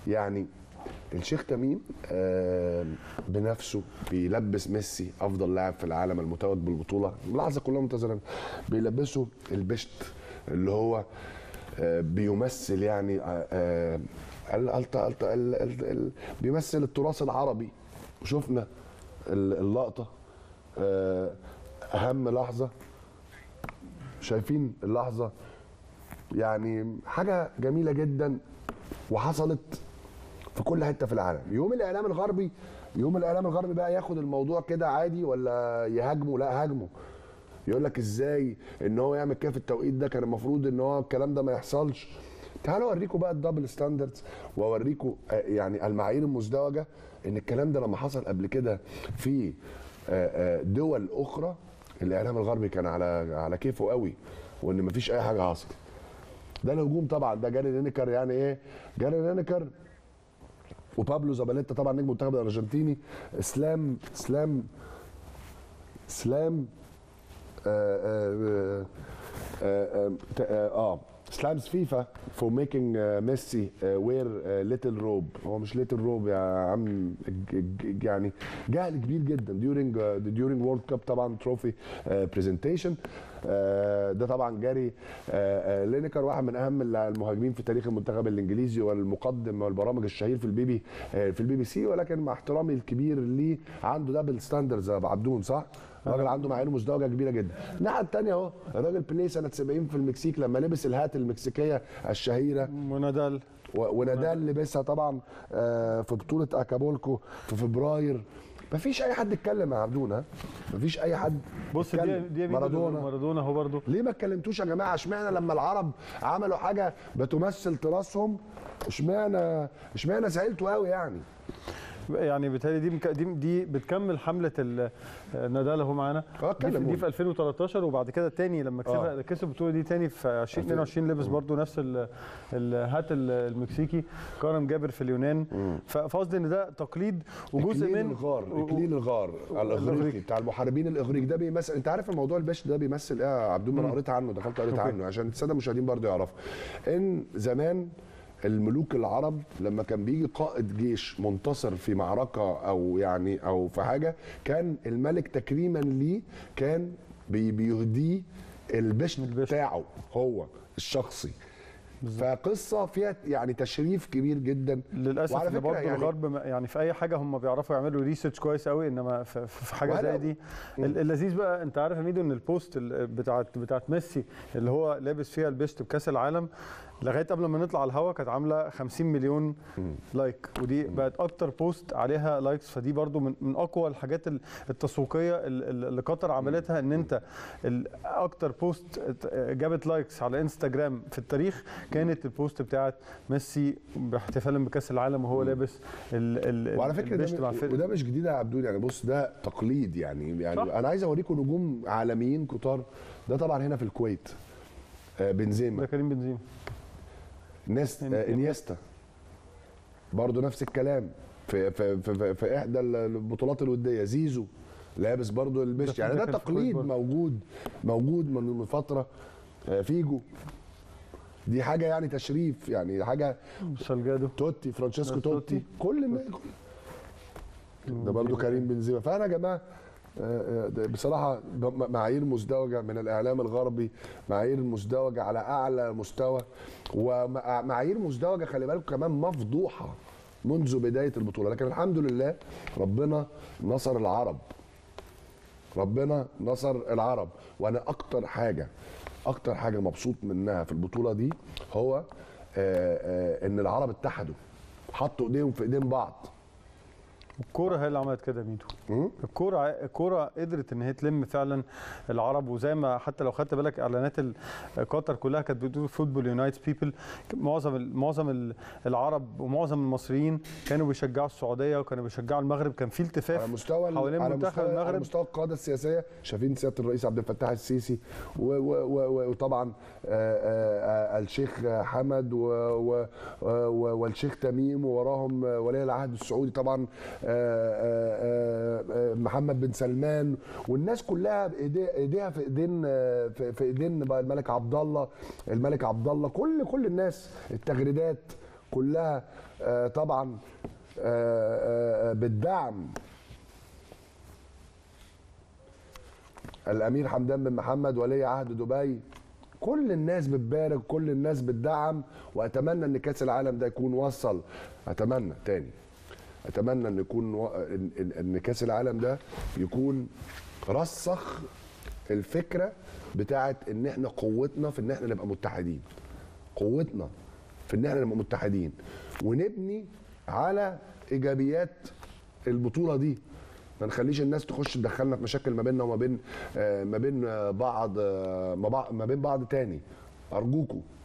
يعني الشيخ تميم آه، بنفسه بيلبس ميسي افضل لاعب في العالم المتوج بالبطوله اللحظه كلها منتظره بيلبسه البشت اللي هو آه، بيمثل يعني آه، آه، ال- ال- ال- ال- ال- ال- بيمثل التراث العربي وشفنا ال- اللقطه آه، اهم لحظه شايفين اللحظه يعني حاجه جميله جدا وحصلت في كل حته في العالم يوم الاعلام الغربي يوم الاعلام الغربي بقى ياخد الموضوع كده عادي ولا يهاجمه لا هاجمه يقول لك ازاي ان هو يعمل كده في التوقيت ده كان المفروض ان هو الكلام ده ما يحصلش تعالوا اوريكم بقى الدبل ستاندردز واوريكم آه، يعني المعايير المزدوجه ان الكلام ده لما حصل قبل كده في آه، آه، دول اخرى الاعلام الغربي كان على على كيفه قوي وان مفيش اي حاجه حصلت ده الهجوم طبعا ده جاري لينيكر يعني ايه جاري لينيكر وبابلو زاباليتا طبعا نجم المنتخب الارجنتيني اسلام اسلام اسلام آه آه آه, آه, آه, آه سلامز فيفا فور ميكينج ميسي وير ليتل روب هو مش ليتل روب يا عم ج- ج- يعني جهل كبير جدا ديورنج ديورنج وورلد كاب طبعا تروفي برزنتيشن ده طبعا جاري آه، آه، لينيكر واحد من اهم المهاجمين في تاريخ المنتخب الانجليزي والمقدم والبرامج الشهير في البي بي آه، في البي بي سي ولكن مع احترامي الكبير ليه عنده دبل ستاندرز يا ابو عبدون صح؟ الراجل عنده معايير مزدوجه كبيره جدا الناحيه الثانيه اهو الراجل بيليه سنه 70 في المكسيك لما لبس الهات المكسيكيه الشهيره ونادال و- ونادال لبسها طبعا آه، في بطوله اكابولكو في فبراير مفيش اي حد اتكلم يا عبدون ها مفيش اي حد بص دي اتكلم. دي مارادونا مارادونا هو برضه ليه ما اتكلمتوش يا جماعه اشمعنى لما العرب عملوا حاجه بتمثل تراثهم اشمعنى اشمعنى زعلتوا قوي يعني يعني بالتالي دي مك- دي دي بتكمل حمله ال- نادال اهو معانا اه دي, في- اتكلم دي في 2013 وبعد كده تاني لما كسبها كسب البطوله دي تاني في 2022 لبس برضو نفس ال- الهات ال- المكسيكي كرم جابر في اليونان ف- فقصدي ان ده تقليد وجزء إكليل من الغار و- اكليل الغار الاغريقي الإغريقي. بتاع المحاربين الاغريق ده بيمثل انت عارف الموضوع الباش ده بيمثل ايه يا عبدون انا قريت عنه دخلت قريت أوكي. عنه عشان الساده المشاهدين برضه يعرفوا ان زمان الملوك العرب لما كان بيجي قائد جيش منتصر في معركه او يعني او في حاجه كان الملك تكريما ليه كان بي- بيهديه البشت البشت. بتاعه هو الشخصي فقصه فيها يعني تشريف كبير جدا للاسف وعلى ان فكرة برضه يعني- الغرب ما- يعني في اي حاجه هم بيعرفوا يعملوا ريسيرش كويس قوي انما في, في حاجه ولا- زي دي ال- اللذيذ بقى انت عارف يا ميدو ان البوست ال- بتاعت بتاعت ميسي اللي هو لابس فيها البيست بكاس العالم لغايه قبل ما نطلع على الهوا كانت عامله 50 مليون لايك ودي بقت اكتر بوست عليها لايكس فدي برضو من, من اقوى الحاجات ال- التسويقيه ال- ال- اللي قطر عملتها ان انت ال- اكتر بوست ات- جابت لايكس على انستجرام في التاريخ كانت البوست بتاعت ميسي باحتفالا بكاس العالم وهو لابس ال ال وعلى فكره البشت مع ده الفرق. وده مش جديد يا عبدون يعني بص ده تقليد يعني يعني صح. انا عايز اوريكم نجوم عالميين كتار ده طبعا هنا في الكويت آه، بنزيما ده كريم بنزيما ناس إن- آه، انيستا برضه نفس الكلام في في في, في, في احدى البطولات الوديه زيزو لابس برضه البشت ده يعني ده كان في الكويت تقليد برضه. موجود موجود من من فتره آه، فيجو دي حاجه يعني تشريف يعني حاجه سالجادو توتي فرانشيسكو توتي. توتي كل الناس ده برضو كريم بنزيما فانا يا جماعه آه، آه، ده بصراحه ب- معايير مزدوجه من الاعلام الغربي معايير مزدوجه على اعلى مستوى ومعايير مزدوجه خلي بالكم كمان مفضوحه منذ بدايه البطوله لكن الحمد لله ربنا نصر العرب ربنا نصر العرب وانا اكتر حاجه اكتر حاجه مبسوط منها في البطوله دي هو آه، آه، ان العرب اتحدوا حطوا ايديهم في ايدين بعض الكوره هي اللي عملت كده يا ميدو مم؟ الكوره الكوره قدرت ان هي تلم فعلا العرب وزي ما حتى لو خدت بالك اعلانات ال- قطر كلها كانت بتقول فوتبول يونايتس بيبل معظم ال- معظم ال- العرب ومعظم المصريين كانوا بيشجعوا السعوديه وكانوا بيشجعوا المغرب كان في التفاف على مستوى ال- حوالين على منتخب مستوى على المغرب مستوى القاده السياسيه شايفين سياده الرئيس عبد الفتاح السيسي و- و- و- وطبعا آه، آه، آه، الشيخ حمد و- و- و- والشيخ تميم ووراهم ولي العهد السعودي طبعا آه، آه، آه، آه، محمد بن سلمان والناس كلها بإيدي- ايديها في ايدين آه، في في ايدين بقى الملك عبد الله الملك عبد الله كل كل الناس التغريدات كلها آه، طبعا آه، آه، بالدعم الامير حمدان بن محمد ولي عهد دبي كل الناس بتبارك كل الناس بتدعم واتمنى ان كاس العالم ده يكون وصل اتمنى تاني اتمنى ان يكون و... ان إن- ان كاس العالم ده يكون رسخ الفكره بتاعت ان احنا قوتنا في ان احنا نبقى متحدين قوتنا في ان احنا نبقى متحدين ونبني على ايجابيات البطوله دي ما نخليش الناس تخش تدخلنا في مشاكل ما بيننا وما بين آه، ما بين آه، بعض آه، ما بع- ما بين بعض تاني ارجوكم